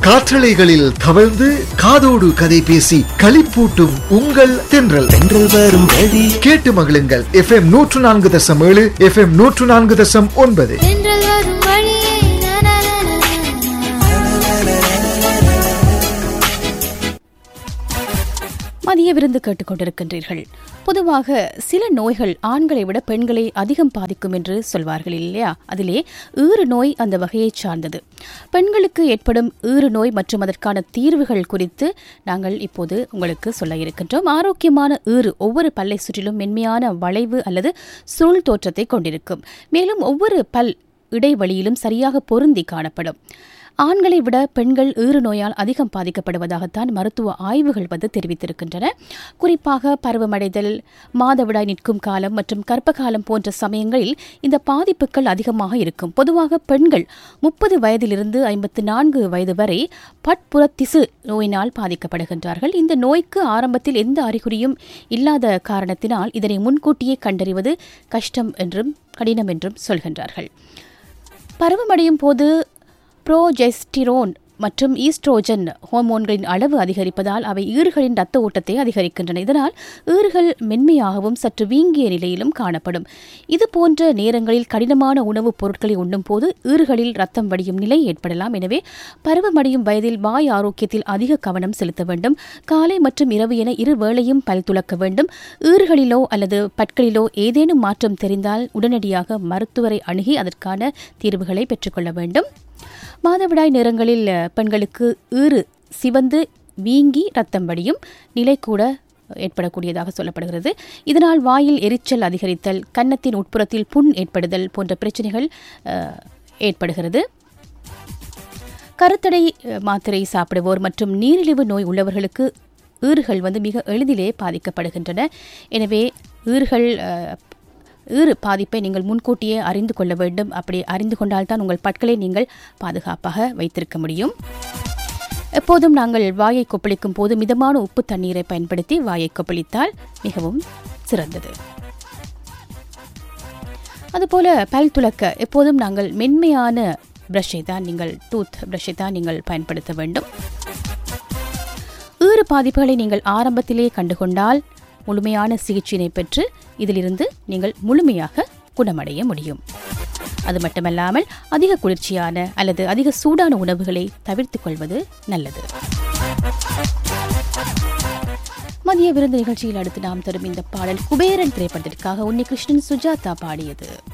காற்றலைகளில் தவழ்ந்து காதோடு கதை பேசி களிப்பூட்டும் உங்கள் தென்றல் தென்றல் வரும் வழி கேட்டு மகிழுங்கள் எஃப்எம் நூற்று நான்கு தசம் ஏழு எஃப்எம் நூற்று நான்கு தசம் ஒன்பது தென்றல் வரும் வழியே மதிய விருந்து கேட்டுக்கொண்டிருக்கின்றீர்கள் பொதுவாக சில நோய்கள் ஆண்களை விட பெண்களை அதிகம் பாதிக்கும் என்று சொல்வார்கள் இல்லையா அதிலே ஈறு நோய் அந்த வகையைச் சார்ந்தது பெண்களுக்கு ஏற்படும் ஈறு நோய் மற்றும் அதற்கான தீர்வுகள் குறித்து நாங்கள் இப்போது உங்களுக்கு சொல்ல இருக்கின்றோம் ஆரோக்கியமான ஈறு ஒவ்வொரு பல்லை சுற்றிலும் மென்மையான வளைவு அல்லது சுருள் தோற்றத்தை கொண்டிருக்கும் மேலும் ஒவ்வொரு பல் இடைவெளியிலும் சரியாக பொருந்தி காணப்படும் ஆண்களை விட பெண்கள் ஈறு நோயால் அதிகம் பாதிக்கப்படுவதாகத்தான் மருத்துவ ஆய்வுகள் வந்து தெரிவித்திருக்கின்றன குறிப்பாக பருவமடைதல் மாதவிடாய் நிற்கும் காலம் மற்றும் கர்ப்ப காலம் போன்ற சமயங்களில் இந்த பாதிப்புகள் அதிகமாக இருக்கும் பொதுவாக பெண்கள் முப்பது வயதிலிருந்து ஐம்பத்து நான்கு வயது வரை பட்புற திசு நோயினால் பாதிக்கப்படுகின்றார்கள் இந்த நோய்க்கு ஆரம்பத்தில் எந்த அறிகுறியும் இல்லாத காரணத்தினால் இதனை முன்கூட்டியே கண்டறிவது கஷ்டம் என்றும் கடினம் என்றும் சொல்கின்றார்கள் பருவமடையும் போது புரோஜெஸ்டிரோன் மற்றும் ஈஸ்ட்ரோஜன் ஹோமோன்களின் அளவு அதிகரிப்பதால் அவை ஈறுகளின் இரத்த ஓட்டத்தை அதிகரிக்கின்றன இதனால் ஈறுகள் மென்மையாகவும் சற்று வீங்கிய நிலையிலும் காணப்படும் இது போன்ற நேரங்களில் கடினமான உணவுப் பொருட்களை உண்ணும் போது ஈறுகளில் ரத்தம் வடியும் நிலை ஏற்படலாம் எனவே பருவமடையும் வயதில் வாய் ஆரோக்கியத்தில் அதிக கவனம் செலுத்த வேண்டும் காலை மற்றும் இரவு என இரு வேளையும் பல் துலக்க வேண்டும் ஈறுகளிலோ அல்லது பற்களிலோ ஏதேனும் மாற்றம் தெரிந்தால் உடனடியாக மருத்துவரை அணுகி அதற்கான தீர்வுகளை பெற்றுக்கொள்ள வேண்டும் மாதவிடாய் நேரங்களில் அஹ், பெண்களுக்கு ஈறு சிவந்து வீங்கி ரத்தம் வடியும் நிலை கூட ஏற்படக்கூடியதாக சொல்லப்படுகிறது இதனால் வாயில் எரிச்சல் அதிகரித்தல் கன்னத்தின் உட்புறத்தில் புண் ஏற்படுதல் போன்ற பிரச்சனைகள் அஹ், ஏற்படுகிறது கருத்தடை அஹ், மாத்திரை சாப்பிடுவோர் மற்றும் நீரிழிவு நோய் உள்ளவர்களுக்கு ஈறுகள் வந்து மிக எளிதிலே பாதிக்கப்படுகின்றன எனவே ஈறுகள் அஹ், ஈறு பாதிப்பை நீங்கள் முன்கூட்டியே அறிந்து கொள்ள வேண்டும் அப்படி அறிந்து கொண்டால்தான் உங்கள் பற்களை நீங்கள் பாதுகாப்பாக வைத்திருக்க முடியும் எப்போதும் நாங்கள் வாயை கொப்பளிக்கும் போது மிதமான உப்பு தண்ணீரை பயன்படுத்தி வாயை கொப்பளித்தால் மிகவும் சிறந்தது அதுபோல பல் துலக்க எப்போதும் நாங்கள் மென்மையான பிரஷை தான் நீங்கள் டூத் பிரஷை தான் நீங்கள் பயன்படுத்த வேண்டும் ஈறு பாதிப்புகளை நீங்கள் ஆரம்பத்திலேயே கண்டுகொண்டால் முழுமையான சிகிச்சையினை பெற்று இதிலிருந்து நீங்கள் முழுமையாக குணமடைய முடியும் அது மட்டுமல்லாமல் அதிக குளிர்ச்சியான அல்லது அதிக சூடான உணவுகளை தவிர்த்துக் கொள்வது நல்லது மதிய விருந்து நிகழ்ச்சியில் அடுத்து நாம் தரும் இந்த பாடல் குபேரன் திரைப்படத்திற்காக உன்னிகிருஷ்ணன் சுஜாதா பாடியது